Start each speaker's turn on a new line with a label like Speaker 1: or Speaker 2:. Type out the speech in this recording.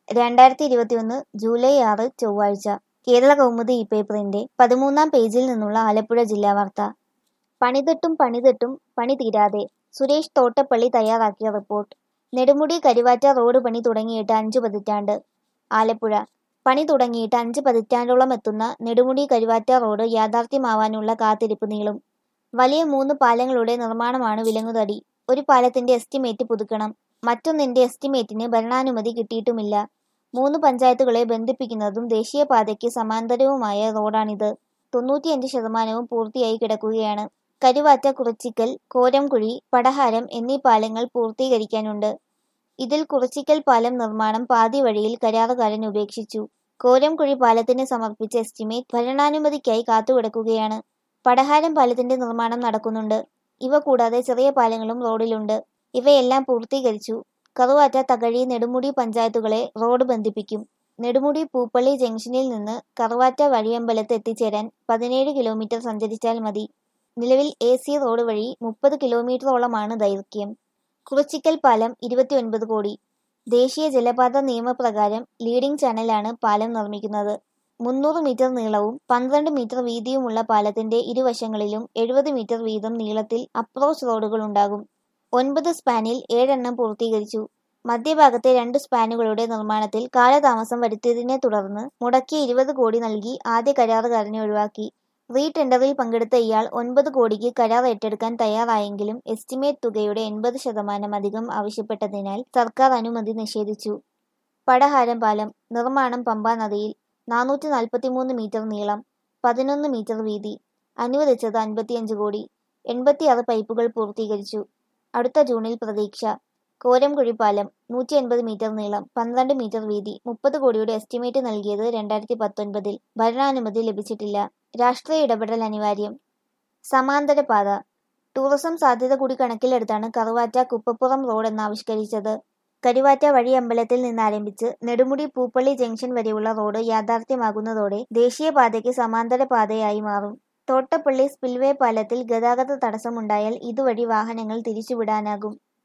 Speaker 1: രണ്ടായിരത്തി ഇരുപത്തിയൊന്ന് ജൂലൈ ആറ് ചൊവ്വാഴ്ച കേരള കൗമുദി ഈ പേപ്പറിന്റെ പതിമൂന്നാം പേജിൽ നിന്നുള്ള ആലപ്പുഴ ജില്ലാ വാർത്ത പണിതിട്ടും പണിതിട്ടും പണി തീരാതെ സുരേഷ് തോട്ടപ്പള്ളി തയ്യാറാക്കിയ റിപ്പോർട്ട് നെടുമുടി കരുവാറ്റ റോഡ് പണി തുടങ്ങിയിട്ട് അഞ്ചു പതിറ്റാണ്ട് ആലപ്പുഴ പണി തുടങ്ങിയിട്ട് അഞ്ച് പതിറ്റാണ്ടോളം എത്തുന്ന നെടുമുടി കരുവാറ്റ റോഡ് യാഥാർത്ഥ്യമാവാനുള്ള കാത്തിരിപ്പ് നീളും വലിയ മൂന്ന് പാലങ്ങളുടെ നിർമ്മാണമാണ് വിലങ്ങുതടി ഒരു പാലത്തിന്റെ എസ്റ്റിമേറ്റ് പുതുക്കണം മറ്റൊന്നിന്റെ എസ്റ്റിമേറ്റിന് ഭരണാനുമതി കിട്ടിയിട്ടുമില്ല മൂന്ന് പഞ്ചായത്തുകളെ ബന്ധിപ്പിക്കുന്നതും ദേശീയപാതയ്ക്ക് സമാന്തരവുമായ റോഡാണിത് തൊണ്ണൂറ്റിയഞ്ച് ശതമാനവും പൂർത്തിയായി കിടക്കുകയാണ് കരുവാറ്റ കുറച്ചിക്കൽ കോരംകുഴി പടഹാരം എന്നീ പാലങ്ങൾ പൂർത്തീകരിക്കാനുണ്ട് ഇതിൽ കുറച്ചിക്കൽ പാലം നിർമ്മാണം പാതി വഴിയിൽ കരാറുകാരൻ ഉപേക്ഷിച്ചു കോരംകുഴി പാലത്തിന് സമർപ്പിച്ച എസ്റ്റിമേറ്റ് ഭരണാനുമതിക്കായി കാത്തുകിടക്കുകയാണ് പടഹാരം പാലത്തിന്റെ നിർമ്മാണം നടക്കുന്നുണ്ട് ഇവ കൂടാതെ ചെറിയ പാലങ്ങളും റോഡിലുണ്ട് ഇവയെല്ലാം പൂർത്തീകരിച്ചു കറുവാറ്റ തകഴി നെടുമുടി പഞ്ചായത്തുകളെ റോഡ് ബന്ധിപ്പിക്കും നെടുമുടി പൂപ്പള്ളി ജംഗ്ഷനിൽ നിന്ന് കറുവാറ്റ വഴിയമ്പലത്ത് എത്തിച്ചേരാൻ പതിനേഴ് കിലോമീറ്റർ സഞ്ചരിച്ചാൽ മതി നിലവിൽ എ സി റോഡ് വഴി മുപ്പത് കിലോമീറ്ററോളമാണ് ദൈർഘ്യം കുറിച്ചിക്കൽ പാലം ഇരുപത്തിയൊൻപത് കോടി ദേശീയ ജലപാത നിയമപ്രകാരം ലീഡിംഗ് ചാനലാണ് പാലം നിർമ്മിക്കുന്നത് മുന്നൂറ് മീറ്റർ നീളവും പന്ത്രണ്ട് മീറ്റർ വീതിയുമുള്ള പാലത്തിന്റെ ഇരുവശങ്ങളിലും എഴുപത് മീറ്റർ വീതം നീളത്തിൽ അപ്രോച്ച് റോഡുകൾ ഉണ്ടാകും ഒൻപത് സ്പാനിൽ ഏഴെണ്ണം പൂർത്തീകരിച്ചു മധ്യഭാഗത്തെ രണ്ട് സ്പാനുകളുടെ നിർമ്മാണത്തിൽ കാലതാമസം വരുത്തിയതിനെ തുടർന്ന് മുടക്കിയ ഇരുപത് കോടി നൽകി ആദ്യ കരാറുകാരനെ ഒഴിവാക്കി റീ ടെൻഡറിൽ പങ്കെടുത്ത ഇയാൾ ഒൻപത് കോടിക്ക് കരാർ ഏറ്റെടുക്കാൻ തയ്യാറായെങ്കിലും എസ്റ്റിമേറ്റ് തുകയുടെ എൺപത് ശതമാനം അധികം ആവശ്യപ്പെട്ടതിനാൽ സർക്കാർ അനുമതി നിഷേധിച്ചു പടഹാരം പാലം നിർമ്മാണം പമ്പാ നദിയിൽ നാനൂറ്റി നാൽപ്പത്തിമൂന്ന് മീറ്റർ നീളം പതിനൊന്ന് മീറ്റർ വീതി അനുവദിച്ചത് അൻപത്തിയഞ്ച് കോടി എൺപത്തിയാറ് പൈപ്പുകൾ പൂർത്തീകരിച്ചു അടുത്ത ജൂണിൽ പ്രതീക്ഷ കോരംകുഴി പാലം നൂറ്റി എൺപത് മീറ്റർ നീളം പന്ത്രണ്ട് മീറ്റർ വീതി മുപ്പത് കോടിയുടെ എസ്റ്റിമേറ്റ് നൽകിയത് രണ്ടായിരത്തി പത്തൊൻപതിൽ ഭരണാനുമതി ലഭിച്ചിട്ടില്ല രാഷ്ട്രീയ ഇടപെടൽ അനിവാര്യം സമാന്തര പാത ടൂറിസം സാധ്യത കൂടി കണക്കിലെടുത്താണ് കറുവാറ്റ കുപ്പപ്പുറം റോഡ് എന്നാവിഷ്കരിച്ചത് കരുവാറ്റ വഴി അമ്പലത്തിൽ നിന്നാരംഭിച്ച് നെടുമുടി പൂപ്പള്ളി ജംഗ്ഷൻ വരെയുള്ള റോഡ് യാഥാർത്ഥ്യമാകുന്നതോടെ ദേശീയപാതയ്ക്ക് സമാന്തര പാതയായി മാറും തോട്ടപ്പള്ളി സ്പിൽവേ പാലത്തിൽ ഗതാഗത തടസ്സമുണ്ടായാൽ ഇതുവഴി വാഹനങ്ങൾ തിരിച്ചുവിടാനാകും